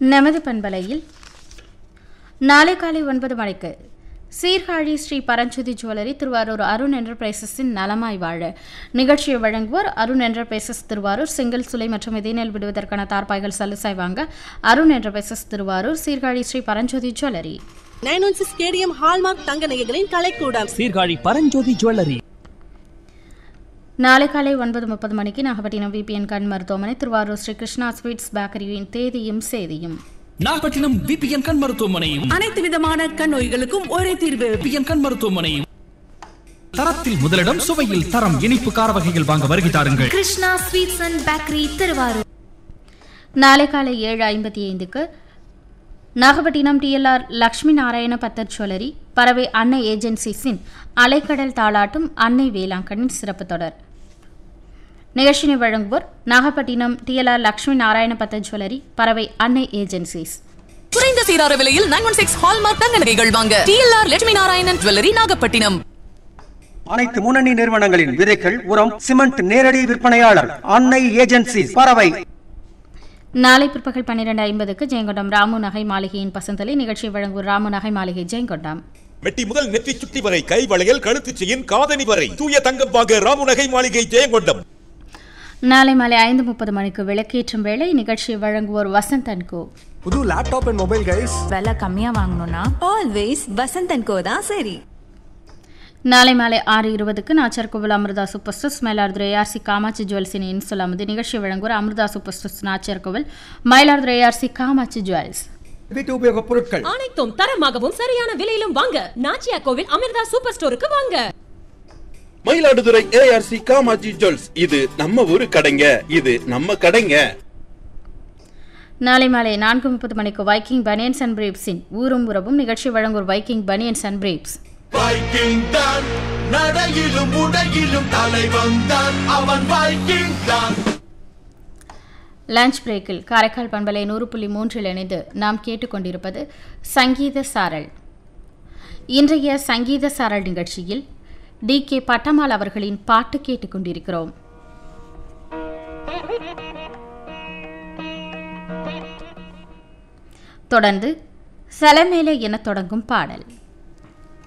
நமது பண்பலையில் நாளை காலை ஒன்பது மணிக்கு சீர்காழி ஸ்ரீ பரஞ்சுதி ஜுவல்லரி திருவாரூர் அருண் என்டர்பிரைசஸின் நலமாய் வாழ நிகழ்ச்சியை வழங்குவோர் அருண் என்டர்பிரைசஸ் திருவாரூர் செங்கல் சுலை மற்றும் இதேநெல் விடுவதற்கான தார்பாய்கள் சலுசாய் வாங்க Arun enterprises Thiruvarur Sirkazhi Shri Paranjothi jewellery nine one six KDM hallmark தங்க நகைகளின் கலைக்கூடம் சீர்காழி பரஞ்சோதி ஜுவல்லரி நாளை காலை ஒன்பது முப்பது மணிக்கு நாகப்பட்டினம் விபிஎன் கண் மருத்துவமனை திருவாரூர் ஸ்ரீ கிருஷ்ணா ஸ்வீட்ஸ் பேக்கரியின் தேதியும் சேதியும் நாகப்பட்டினம் விபிஎன் கண் மருத்துவமனையும் அனைத்து விதமான கண் நோய்களுக்கும் ஒரே தீர்வு விபிஎன் கண் மருத்துவமனையும் தரத்தில் முதலிடம் சுவையில் தரம் இனிப்பு கார வகைகள் வாங்க வருகை தாருங்கள் Krishna sweets and bakery Thiruvarur நாளை காலை ஏழு ஐம்பத்தி ஐந்துக்கு நாகப்பட்டினம் டிஎல்ஆர் லக்ஷ்மி நாராயண பத்தர் ஜுவல்லரி பறவை அன்னை ஏஜென்சிஸின் அலைக்கடல் தாளாட்டும் அன்னை வேளாங்கண்ணின் சிறப்பு தொடர் நிகழ்ச்சினை வழங்குவோர் நாகப்பட்டினம் டிஎல்ஆர் லக்ஷ்மி நாராயண பத்தர் ஜுவல்லரி பறவை அன்னை ஏஜென்சிஸ் குறைந்த சீரார விலையில் நைன் ஒன் சிக்ஸ் ஹால்மார்க் தங்க நகைகள் வாங்க டிஎல்ஆர் லட்சுமி நாராயணன் ஜுவல்லரி நாகப்பட்டினம் அனைத்து முன்னணி நிறுவனங்களின் விதைகள் உரம் சிமெண்ட் நேரடி விற்பனையாளர் அன்னை ஏஜென்சி பறவை நாளை பிற்பகல் பன்னிரண்டு ஐம்பதுக்கு ஜெயங்கொண்டம் ராமு நகை மாளிகையின் பசந்தலை நிகழ்ச்சியை வழங்குவோர் ராமு நகை மாளிகை ஜெயங்கொண்டம் மெட்டி முதல் நெற்றி சுட்டி வரை கை வளையல் கழுத்துச் செயின் காதணி வரை தூய தங்கம் வாங்க ராமுநகை மாளிகை ஜெயங்கொண்டம் நாளை மாலை ஐந்து முப்பது மணிக்கு விளக்கேற்றும் வேளை நிகழ்ச்சியை வழங்குவோர் வசந்த் அண்ட் கோ புது லேப்டாப் அண்ட் மொபைல் கைஸ் விலை கம்மியா வாங்கணும்னா ஆல்வேஸ் வசந்த் அண்ட் கோ தான் சரி நாளை மாலை ஆறு இருபதுக்கு Nachiarkoil Amrita super stores Mayiladuthurai ARC Kamatchi ஜுவல்ஸின் இன்சொல் அமது நிகழ்ச்சி வழங்குவோர் Amrita super stores Nachiarkoil Mayiladuthurai ARC Kamatchi jewels வீட்டு உபயோக பொருட்கள் அனைத்தும் தரமாகவும் சரியான விலையிலும் வாங்க நாச்சியா கோவில் அமிர்தா சூப்பர் ஸ்டோருக்கு வாங்க மயிலாடுதுறை ஏஆர்சி காமாஜி ஜுவல்ஸ் இது நம்ம ஊரு கடைங்க இது நம்ம கடைங்க நாளை மாலை நான்கு முப்பது மணிக்கு வைக்கிங் பனியன்ஸ் அண்ட் பிரேப்ஸின் ஊரும் உறவும் நிகழ்ச்சி வழங்குவோர் Viking banians and briefs Viking தான் நடையிலும் உடையிலும் தலைவன் தான் அவன் வைக்கிங் தான் லஞ்ச் பிரேக்கில் காரைக்கால் பண்பலை நூறு புள்ளி மூன்றில் இணைந்து நாம் கேட்டுக்கொண்டிருப்பது சங்கீத சாரல் இன்றைய சங்கீத சாரல் நிகழ்ச்சியில் டி கே பட்டமால் அவர்களின் பாட்டு கேட்டுக்கொண்டிருக்கிறோம் தொடர்ந்து சலமேலே என தொடங்கும் பாடல்